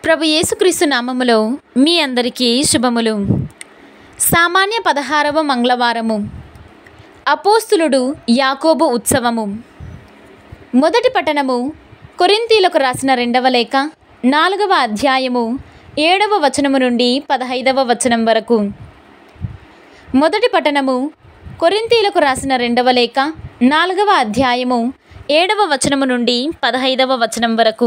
ప్రభు యేసుక్రీస్తు నామములో మీ అందరికీ శుభములు సామాన్య పదహారవ మంగళవారము అపోస్తులుడు యాకోబు ఉత్సవము మొదటి పట్టణము కొరింతీలకు రాసిన రెండవ లేఖ నాలుగవ అధ్యాయము ఏడవ వచనము నుండి పదహైదవ వచనం వరకు మొదటి పట్టణము కొరింతీలకు రాసిన రెండవ లేఖ నాలుగవ అధ్యాయము ఏడవ వచనము నుండి పదహైదవ వచనం వరకు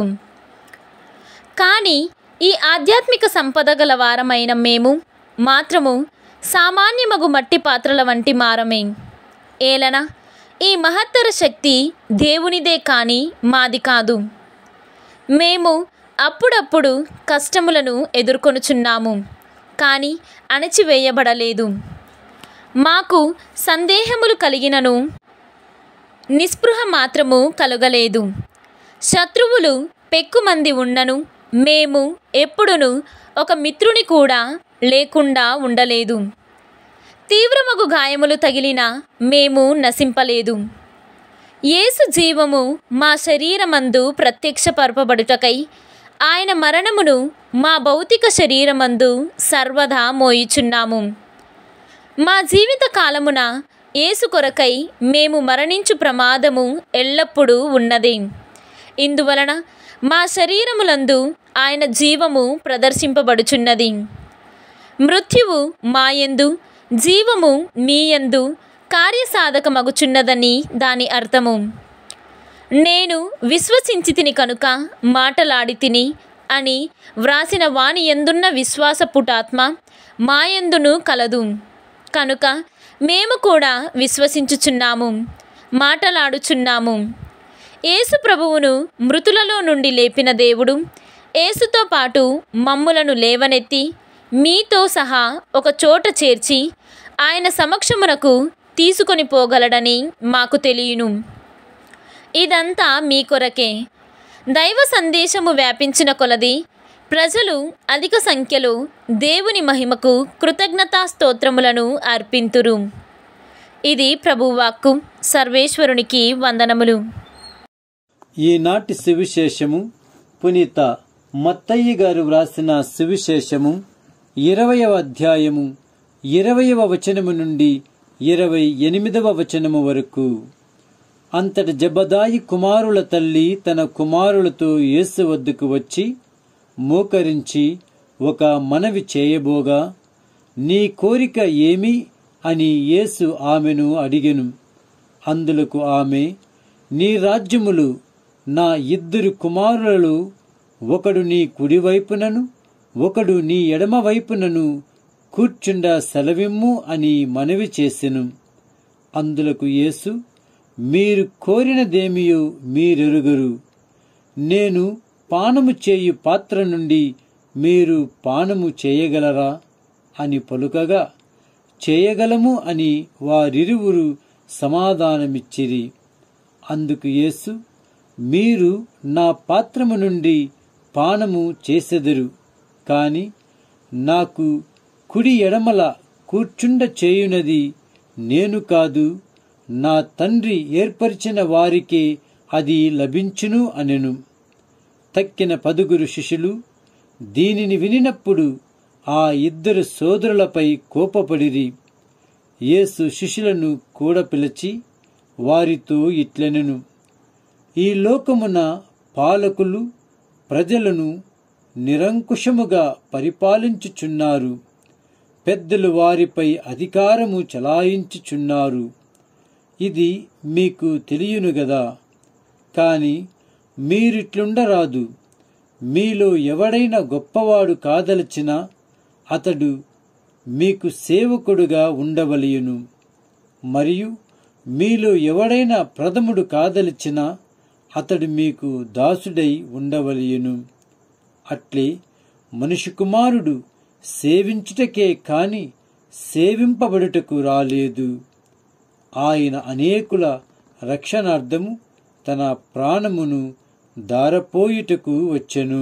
కానీ ఈ ఆధ్యాత్మిక సంపద గల వారమైన మేము మాత్రము సామాన్యమగు మట్టి పాత్రల వంటి మారమే ఏలన ఈ మహత్తర శక్తి దేవునిదే కానీ మాది కాదు మేము అప్పుడప్పుడు కష్టములను ఎదుర్కొనుచున్నాము కానీ అణచివేయబడలేదు మాకు సందేహములు కలిగినను నిస్పృహ మాత్రము కలుగలేదు శత్రువులు పెక్కుమంది ఉన్నను మేము ఎప్పుడును ఒక మిత్రుని కూడా లేకుండా ఉండలేదు తీవ్రమగు గాయములు తగిలిన మేము నశింపలేదు యేసు జీవము మా శరీరమందు ప్రత్యక్షపరపబడుటకై ఆయన మరణమును మా భౌతిక శరీరమందు సర్వదా మోయిచున్నాము మా జీవిత కాలమున యేసు కొరకై మేము మరణించు ప్రమాదము ఎల్లప్పుడూ ఉన్నది ఇందువలన మా శరీరములందు ఆయన జీవము ప్రదర్శింపబడుచున్నది మృత్యువు మాయందు జీవము మీయందు కార్యసాధకమగుచున్నదని దాని అర్థము నేను విశ్వసించి తిని కనుక మాటలాడి తిని అని వ్రాసిన వాని ఎందున్న విశ్వాస పుటాత్మ మాయందును కలదు కనుక మేము కూడా విశ్వసించుచున్నాము మాటలాడుచున్నాము యేసు ప్రభువును మృతులలో నుండి లేపిన దేవుడు యేసుతో పాటు మమ్ములను లేవనెత్తి మీతో సహా ఒక చోట చేర్చి ఆయన సమక్షమునకు తీసుకొని పోగలడని మాకు తెలియను ఇదంతా మీ కొరకే దైవ సందేశము వ్యాపించిన కొలది ప్రజలు అధిక సంఖ్యలో దేవుని మహిమకు కృతజ్ఞతా స్తోత్రములను అర్పింతురు ఇది ప్రభువాక్కు సర్వేశ్వరునికి వందనములు ఈనాటి సువిశేషము పునీత మత్తయ్య గారు వ్రాసిన సువిశేషము ఇరవయవ అధ్యాయము ఇరవయవ వచనము నుండి ఇరవై ఎనిమిదవ వచనము వరకు అంతటి జబదాయి కుమారుల తల్లి తన కుమారులతో యేసు వద్దకు వచ్చి మోకరించి ఒక మనవి చేయబోగా నీ కోరిక ఏమి అని యేసు ఆమెను అడిగెను అందులకు ఆమె నీ రాజ్యములు నా ఇద్దరు కుమారులలో ఒకడు నీ కుడివైపునను ఒకడు నీ ఎడమ వైపునను కూర్చుండ సెలవిమ్ము అని మనవి చేసెను అందులకు యేసు మీరు కోరినదేమియో మీరెరుగరు నేను పానము చేయు పాత్ర నుండి మీరు పానము చేయగలరా అని పలుకగా చేయగలము అని వారిరువురు సమాధానమిచ్చిరి అందుకు యేసు మీరు నా పాత్రము నుండి పానము చేసెదరు కాని నాకు కుడి ఎడమల కూర్చుండ చేయునది నేను కాదు నా తండ్రి ఏర్పరిచిన వారికే అది లభించును అనెను తక్కిన పదుగురు శిష్యులు దీనిని వినినప్పుడు ఆ ఇద్దరు సోదరులపై కోపపడిరి యేసు శిష్యులను కూడా పిలిచి వారితో ఇట్లనెను ఈ లోకమున పాలకులు ప్రజలను నిరంకుశముగా పరిపాలించుచున్నారు పెద్దలు వారిపై అధికారము చలాయించుచున్నారు ఇది మీకు తెలియను గదా కాని మీరిట్లుండరాదు మీలో ఎవడైనా గొప్పవాడు కాదలచినా అతడు మీకు సేవకుడుగా ఉండవలయును మరియు మీలో ఎవడైనా ప్రథముడు కాదలిచినా అతడు మీకు దాసుడై ఉండవలయును అట్లే మనిషి కుమారుడు సేవించుటకే కాని సేవింపబడుటకు రాలేదు ఆయన అనేకుల రక్షణార్థము తన ప్రాణమును దారపోయుటకు వచ్చెను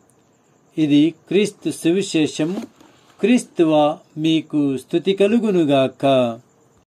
ఇది క్రీస్తు సువిశేషము క్రీస్తువ మీకు స్థుతి కలుగునుగాక